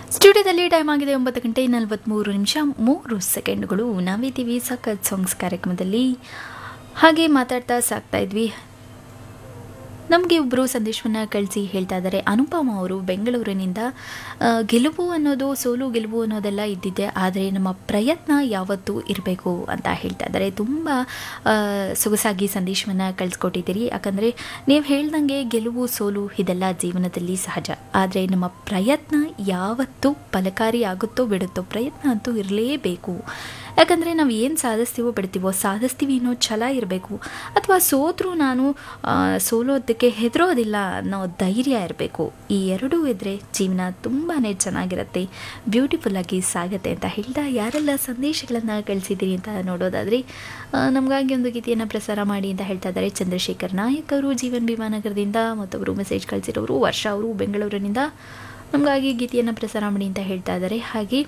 ಸ್ಟುಡಿಯೋದಲ್ಲಿ ಟೈಮ್ ಆಗಿದೆ ಒಂಬತ್ತು ಗಂಟೆ ನಲವತ್ತ್ಮೂರು ನಿಮಿಷ ಮೂರು ಸೆಕೆಂಡ್ಗಳು ನಾವಿದ್ದೀವಿ ಸಖತ್ ಸಾಂಗ್ಸ್ ಕಾರ್ಯಕ್ರಮದಲ್ಲಿ ಹಾಗೆ ಮಾತಾಡ್ತಾ ಸಾಕ್ತಾ ಇದ್ವಿ ನಮಗೆ ಒಬ್ಬರು ಸಂದೇಶವನ್ನು ಕಳಿಸಿ ಹೇಳ್ತಾ ಇದ್ದಾರೆ ಅನುಪಮ ಅವರು ಬೆಂಗಳೂರಿನಿಂದ ಆ, ಗೆಲುವು ಅನ್ನೋದು ಸೋಲು ಗೆಲುವು ಅನ್ನೋದೆಲ್ಲ ಇದ್ದಿದೆ ಆದರೆ ನಮ್ಮ ಪ್ರಯತ್ನ ಯಾವತ್ತೂ ಇರಬೇಕು ಅಂತ ಹೇಳ್ತಾ ಇದ್ದಾರೆ ತುಂಬ ಆ, ಸೊಗಸಾಗಿ ಸಂದೇಶವನ್ನು ಕಳಿಸ್ಕೊಟ್ಟಿದ್ದೀರಿ ಯಾಕಂದರೆ ನೀವು ಹೇಳ್ದಂಗೆ ಗೆಲುವು ಸೋಲು ಇದೆಲ್ಲ ಜೀವನದಲ್ಲಿ ಸಹಜ ಆದರೆ ನಮ್ಮ ಪ್ರಯತ್ನ ಯಾವತ್ತೂ ಫಲಕಾರಿ ಆಗುತ್ತೋ ಬಿಡುತ್ತೋ ಪ್ರಯತ್ನ ಅಂತೂ ಇರಲೇಬೇಕು ಯಾಕಂದರೆ ನಾವು ಏನು ಸಾಧಿಸ್ತೀವೋ ಬಿಡ್ತೀವೋ ಸಾಧಿಸ್ತೀವಿ ಅನ್ನೋ ಛಲ ಇರಬೇಕು ಅಥವಾ ಸೋತ್ರೂ ನಾನು ಆ, ಸೋಲೋದಕ್ಕೆ ಹೆದರೋದಿಲ್ಲ ಅನ್ನೋ ಧೈರ್ಯ ಇರಬೇಕು ಈ ಎರಡೂ ಇದ್ದರೆ ಜೀವನ ತುಂಬಾ ಚೆನ್ನಾಗಿರುತ್ತೆ ಬ್ಯೂಟಿಫುಲ್ಲಾಗಿ ಸಾಗುತ್ತೆ ಅಂತ ಹೇಳ್ತಾ ಯಾರೆಲ್ಲ ಸಂದೇಶಗಳನ್ನು ಕಳಿಸಿದ್ದೀರಿ ಅಂತ ನೋಡೋದಾದರೆ ನಮಗಾಗಿ ಒಂದು ಗೀತೆಯನ್ನು ಪ್ರಸಾರ ಮಾಡಿ ಅಂತ ಹೇಳ್ತಾ ಇದ್ದಾರೆ ಚಂದ್ರಶೇಖರ್ ನಾಯಕ್ ಅವರು ಜೀವನ್ ಭೀಮಾನಗರದಿಂದ ಮತ್ತೊಬ್ಬರು ಮೆಸೇಜ್ ಕಳಿಸಿರೋರು ವರ್ಷ ಅವರು ಬೆಂಗಳೂರಿನಿಂದ ನಮಗಾಗಿ ಗೀತೆಯನ್ನು ಪ್ರಸಾರ ಮಾಡಿ ಅಂತ ಹೇಳ್ತಾ ಇದ್ದಾರೆ ಹಾಗೆ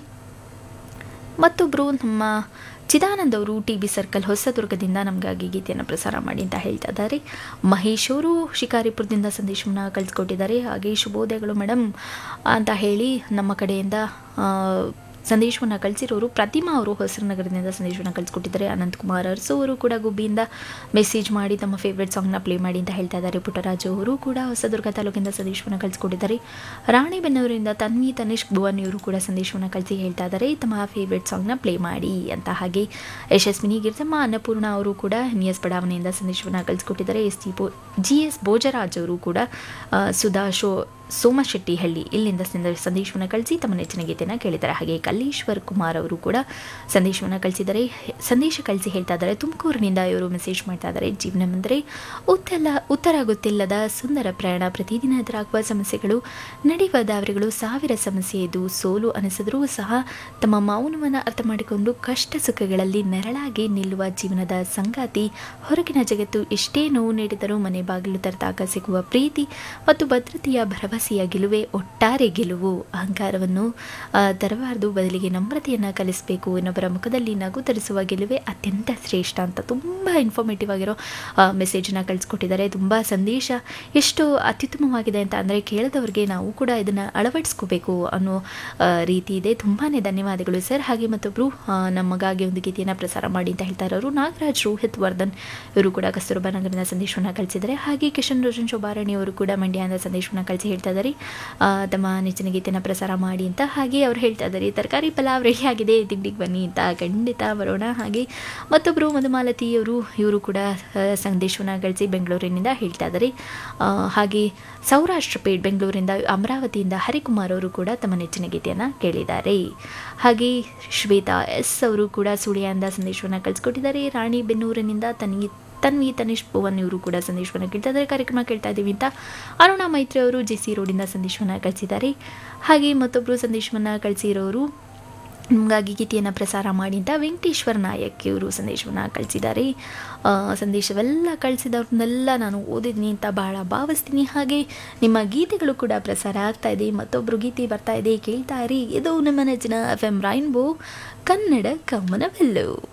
ಮತ್ತೊಬ್ಬರು ನಮ್ಮ ಚಿದಾನಂದ್ ಅವರು ಟಿ ಬಿ ಸರ್ಕಲ್ ಹೊಸದುರ್ಗದಿಂದ ನಮಗಾಗಿ ಗೀತೆಯನ್ನು ಪ್ರಸಾರ ಮಾಡಿ ಅಂತ ಹೇಳ್ತಾ ಇದ್ದಾರೆ ಮಹೇಶ್ ಅವರು ಶಿಕಾರಿಪುರದಿಂದ ಸಂದೇಶವನ್ನು ಕಳಿಸ್ಕೊಟ್ಟಿದ್ದಾರೆ ಹಾಗೆ ಶುಭೋದಯಗಳು ಮೇಡಮ್ ಅಂತ ಹೇಳಿ ನಮ್ಮ ಕಡೆಯಿಂದ ಆ, ಸಂದೇಶವನ್ನು ಕಳಿಸಿರೋರು ಪ್ರತಿಮಾ ಅವರು ಹೊಸನಗರದಿಂದ ಸಂದೇಶವನ್ನು ಕಳಿಸ್ಕೊಟ್ಟಿದ್ದಾರೆ ಅನಂತಕುಮಾರ್ ಅರಸು ಅವರು ಕೂಡ ಗುಬ್ಬಿಯಿಂದ ಮೆಸೇಜ್ ಮಾಡಿ ತಮ್ಮ ಫೇವ್ರೆಟ್ ಸಾಂಗ್ನ ಪ್ಲೇ ಮಾಡಿ ಅಂತ ಹೇಳ್ತಾ ಇದ್ದಾರೆ ಪುಟ್ಟರಾಜು ಅವರು ಕೂಡ ಹೊಸದುರ್ಗ ತಾಲೂಕಿಂದ ಸಂದೇಶವನ್ನು ಕಳಿಸ್ಕೊಟ್ಟಿದ್ದಾರೆ ರಾಣಿಬೆನ್ನೂರಿಂದ ತನ್ವಿ ತನಿಷ್ಕ್ ಭುವನ್ ಇವರು ಕೂಡ ಸಂದೇಶವನ್ನು ಕಳಿಸಿ ಹೇಳ್ತಾ ಇದ್ದಾರೆ ತಮ್ಮ ಫೇವ್ರೆಟ್ ಸಾಂಗ್ನ ಪ್ಲೇ ಮಾಡಿ ಅಂತ ಹಾಗೆ ಯಶಸ್ವಿನಿ ಗಿರ್ಜಮ್ಮ ಅನ್ನಪೂರ್ಣ ಅವರು ಕೂಡ ಎನ್ ಎಸ್ ಬಡಾವಣೆಯಿಂದ ಸಂದೇಶವನ್ನು ಕಳಿಸ್ಕೊಟ್ಟಿದ್ದಾರೆ ಎಸ್ ಟಿ ಬೋ ಜಿ ಎಸ್ ಭೋಜರಾಜ್ ಅವರು ಕೂಡ ಆ, ಸುಧಾ ಶೋ ಸೋಮಶೆಟ್ಟಿಹಳ್ಳಿ ಇಲ್ಲಿಂದ ಸಂದ- ಸಂದೇಶವನ್ನು ಕಳಿಸಿ ತಮ್ಮ ನೆಚ್ಚಿನ ಗೀತೆಯನ್ನು ಕೇಳಿದ್ದಾರೆ ಹಾಗೆ ಕಲ್ಲೇಶ್ವರ್ ಕುಮಾರ್ ಅವರು ಕೂಡ ಸಂದೇಶವನ್ನು ಕಳಿಸಿದ್ದಾರೆ ಸಂದೇಶ ಕಳಿಸಿ ಹೇಳ್ತಾ ಇದ್ದಾರೆ ತುಮಕೂರಿನಿಂದ ಇವರು ಮೆಸೇಜ್ ಮಾಡ್ತಾ ಇದ್ದಾರೆ ಜೀವನವೆಂದರೆ ಉತ್ತಲ ಉತ್ತರ ಗೊತ್ತಿಲ್ಲದ ಸುಂದರ ಪ್ರಯಾಣ ಪ್ರತಿದಿನ ಎದುರಾಗುವ ಸಮಸ್ಯೆಗಳು ನಡೆಯುವ ದಾವರಿಗಳು ಸಾವಿರ ಸಮಸ್ಯೆ ಇದು ಸೋಲು ಅನಿಸಿದರೂ ಸಹ ತಮ್ಮ ಮೌನವನ್ನು ಅರ್ಥ ಮಾಡಿಕೊಂಡು ಕಷ್ಟ ಸುಖಗಳಲ್ಲಿ ನೆರಳಾಗಿ ನಿಲ್ಲುವ ಜೀವನದ ಸಂಗಾತಿ ಹೊರಗಿನ ಜಗತ್ತು ಎಷ್ಟೇ ನೋವು ನೀಡಿದರೂ ಮನೆ ಬಾಗಿಲು ತರದಾಗ ಸಿಗುವ ಪ್ರೀತಿ ಮತ್ತು ಭದ್ರತೆಯ ಭರವಸೆಯ ಗೆಲುವೆ ಒಟ್ಟಾರೆ ಗೆಲುವು ಅಹಂಕಾರವನ್ನು ಆ, ತರಬಾರದು ಬದಲಿಗೆ ನಮ್ರತೆಯನ್ನು ಕಲಿಸಬೇಕು ಇನ್ನೊಬ್ಬರ ಮುಖದಲ್ಲಿ ನಗು ತರಿಸುವ ಗೆಲುವೆ ಅತ್ಯಂತ ಶ್ರೇಷ್ಠ ಅಂತ ತುಂಬ ಇನ್ಫಾರ್ಮೇಟಿವ್ ಆಗಿರೋ ಮೆಸೇಜನ್ನು ಕಳಿಸ್ಕೊಟ್ಟಿದ್ದಾರೆ ತುಂಬ ಸಂದೇಶ ಎಷ್ಟು ಅತ್ಯುತ್ತಮವಾಗಿದೆ ಅಂತ ಅಂದರೆ ಕೇಳಿದವ್ರಿಗೆ ನಾವು ಕೂಡ ಇದನ್ನು ಅಳವಡಿಸ್ಕೋಬೇಕು ಅನ್ನೋ ಆ, ರೀತಿ ಇದೆ ತುಂಬಾ ಧನ್ಯವಾದಗಳು ಸರ್ ಹಾಗೆ ಮತ್ತೊಬ್ಬರು ನಮಗಾಗಿ ಒಂದು ಗೀತೆಯನ್ನು ಪ್ರಸಾರ ಮಾಡಿ ಅಂತ ಹೇಳ್ತಾ ಇರೋರು ನಾಗರಾಜ್ ರೋಹಿತ್ ವರ್ಧನ್ ಇವರು ಕೂಡ ಕಸ್ತೂರ್ಬಾ ನಗರದ ಸಂದೇಶವನ್ನು ಕಳಿಸಿದ್ದಾರೆ ಹಾಗೆ ಕಿಶನ್ ರೋಷನ್ ಶೋಭಾರಾಣಿ ಅವರು ಕೂಡ ಮಂಡ್ಯದಿಂದ ಸಂದೇಶವನ್ನು ಕಳಿಸಿ ಹೇಳ್ತಾ ಇದ್ದಾರೆ ಆ, ತಮ್ಮ ನೆಚ್ಚಿನ ಗೀತೆಯನ್ನು ಪ್ರಸಾರ ಮಾಡಿ ಅಂತ ಹಾಗೆ ಅವ್ರು ಹೇಳ್ತಾ ಇದ್ದಾರೆ ತರಕಾರಿ ಪಲಾವ್ ರೆಡಿ ಆಗಿದೆ ತಿಂಡಿಗೆ ಬನ್ನಿ ಅಂತ ಖಂಡಿತ ಬರೋಣ ಹಾಗೆ ಮತ್ತೊಬ್ಬರು ಮಧುಮಾಲತಿ ಅವರು ಇವರು ಕೂಡ ಆ, ಸಂದೇಶವನ್ನು ಕಳಿಸಿ ಬೆಂಗಳೂರಿನಿಂದ ಹೇಳ್ತಾ ಇದ್ದಾರೆ ಆ, ಹಾಗೆ ಸೌರಾಷ್ಟ್ರ ಪೇಟ್ ಬೆಂಗಳೂರಿಂದ ಅಮರಾವತಿಯಿಂದ ಹರಿಕುಮಾರ್ ಅವರು ಕೂಡ ತಮ್ಮ ನೆಚ್ಚಿನ ಗೀತೆಯನ್ನು ಕೇಳಿದ್ದಾರೆ ಹಾಗೆ ಶ್ವೇತಾ ಎಸ್ ಅವರು ಕೂಡ ಸುಳಿಯಿಂದ ಸಂದೇಶವನ್ನು ಕಳಿಸ್ಕೊಟ್ಟಿದ್ದಾರೆ ರಾಣಿಬೆನ್ನೂರಿನಿಂದ ತನ್ವಿ ತನ್ವಿ ತನಿಷ್ ಭುವನ್ ಇವರು ಕೂಡ ಸಂದೇಶವನ್ನು ಕೇಳ್ತಾ ಇದ್ದಾರೆ ಕಾರ್ಯಕ್ರಮ ಕೇಳ್ತಾ ಇದ್ದೀವಿ ಅಂತ ಅರುಣಾ ಮೈತ್ರಿ ಅವರು ಜೆ ಸಿ ರೋಡಿಂದ ಸಂದೇಶವನ್ನು ಕಳಿಸಿದ್ದಾರೆ ಹಾಗೆ ಮತ್ತೊಬ್ಬರು ಸಂದೇಶವನ್ನು ಕಳಿಸಿರೋರು ನಮಗಾಗಿ ಗೀತೆಯನ್ನು ಪ್ರಸಾರ ಮಾಡಿ ಅಂತ ವೆಂಕಟೇಶ್ವರ ನಾಯಕ್ ಇವರು ಸಂದೇಶವನ್ನು ಕಳಿಸಿದ್ದಾರೆ ಆ, ಸಂದೇಶವೆಲ್ಲ ಕಳಿಸಿದವ್ರನ್ನೆಲ್ಲ ನಾನು ಓದಿದ್ದೀನಿ ಅಂತ ಬಹಳ ಭಾವಿಸ್ತೀನಿ ಹಾಗೆ ನಿಮ್ಮ ಗೀತೆಗಳು ಕೂಡ ಪ್ರಸಾರ ಆಗ್ತಾ ಇದೆ ಮತ್ತೊಬ್ಬರು ಗೀತೆ ಬರ್ತಾ ಇದೆ ಕೇಳ್ತಾ ಇರಿ ಇದು ನಿಮ್ಮ ನೆಚ್ಚಿನ ಎಫ್ ಎಂ ರೈನ್ಬೋ ಕನ್ನಡ ಕಮ್ಮನವೆಲ್ಲು